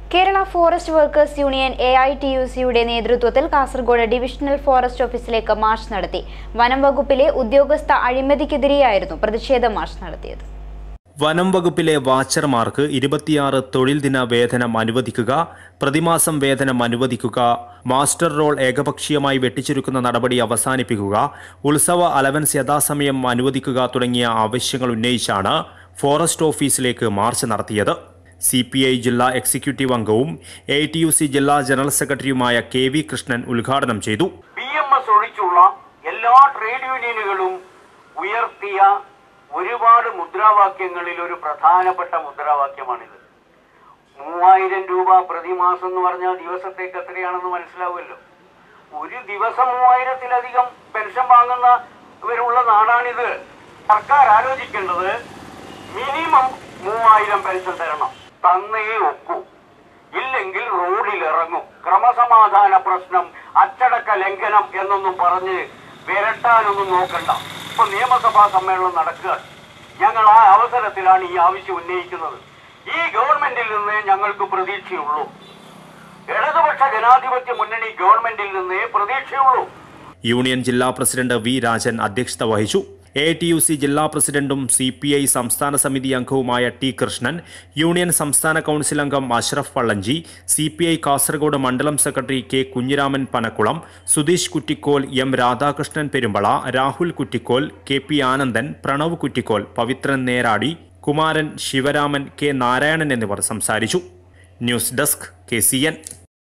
Kerala forest workers union A I T U സിയുടെ നേതൃത്വത്തിൽ Kasaragod divisional forest ഓഫീസിലേക്ക് മാർച്ച് നടത്തി വനം വകുപ്പിലെ ഉദ്യോഗസ്ഥ അഴിമതിക്കെതിരെയായിരുന്നു പ്രതിഷേധ മാർച്ച് നടത്തിയത് വനം വകുപ്പിലെ വാച്ചർമാർക്ക് ഇരുപത്തിയാറ് തൊഴിൽ ദിന വേതനം അനുവദിക്കുക പ്രതിമാസം വേതനം അനുവദിക്കുക മാസ്റ്റർ റോൾ ഏകപക്ഷീയമായി വെട്ടിച്ചുരുക്കുന്ന നടപടി അവസാനിപ്പിക്കുക ഉത്സവ അലവൻസ് യഥാസമയം അനുവദിക്കുക തുടങ്ങിയ ആവശ്യങ്ങൾ ഉന്നയിച്ചാണ് ഫോറസ്റ്റ് ഓഫീസിലേക്ക് മാർച്ച് നടത്തിയത് സി പി ഐ ജില്ലാ എക്സിക്യൂട്ടീവ് അംഗവും എ ടി യു സി ജില്ലാ ജനറൽ സെക്രട്ടറിയുമായ കെ വി കൃഷ്ണൻ ഉദ്ഘാടനം ചെയ്തു ബി എം എസ് ഒഴിച്ചുള്ള എല്ലാ ട്രേഡ് യൂണിയനുകളും ഉയർത്തിയ ഒരുപാട് മുദ്രാവാക്യങ്ങളിൽ ഒരു പ്രധാനപ്പെട്ട മുദ്രാവാക്യമാണിത് മൂവായിരം രൂപ പ്രതിമാസം എന്ന് പറഞ്ഞാൽ ദിവസത്തേക്ക് എത്രയാണെന്ന് മനസ്സിലാവുമല്ലോ ഒരു ദിവസം മൂവായിരത്തിലധികം പെൻഷൻ വാങ്ങുന്നവരുള്ള നാടാണിത് സർക്കാർ ആലോചിക്കേണ്ടത് മിനിമം മൂവായിരം പെൻഷൻ തരണം തന്നേ ഒക്കൂ ഇല്ലെങ്കിൽ റോഡിൽ ഇറങ്ങും ക്രമസമാധാന പ്രശ്നം അച്ചടക്ക ലംഘനം എന്നൊന്നും പറഞ്ഞ് വിരട്ടാനൊന്നും നോക്കണ്ട ഇപ്പൊ നിയമസഭാ സമ്മേളനം നടക്കുക ഞങ്ങൾ ആ അവസരത്തിലാണ് ഈ ആവശ്യം ഉന്നയിക്കുന്നത് ഈ ഗവൺമെന്റിൽ നിന്ന് ഞങ്ങൾക്ക് പ്രതീക്ഷയുള്ളൂ ഇടതുപക്ഷ ജനാധിപത്യ മുന്നണി ഗവൺമെന്റിൽ നിന്നേ പ്രതീക്ഷയുള്ളൂ യൂണിയൻ ജില്ലാ പ്രസിഡന്റ് വി രാജൻ അധ്യക്ഷത വഹിച്ചു എ ടി യു സി ജില്ലാ പ്രസിഡന്റും സി പി ഐ സംസ്ഥാന സമിതി അംഗവുമായ ടി കൃഷ്ണൻ യൂണിയൻ സംസ്ഥാന കൗൺസിൽ അംഗം Ashraf Pallanchi C P I Kasaragod മണ്ഡലം secretary K Kunhiraman Panakkulam Sudheesh Kuttikkol M Radhakrishnan Perumbala Rahul Kuttikkol K P Anandan Pranav Kuttikkol Pavithran Neradi Kumaran Sivaraman K Narayanan എന്നിവർ സംസാരിച്ചു news desk K C N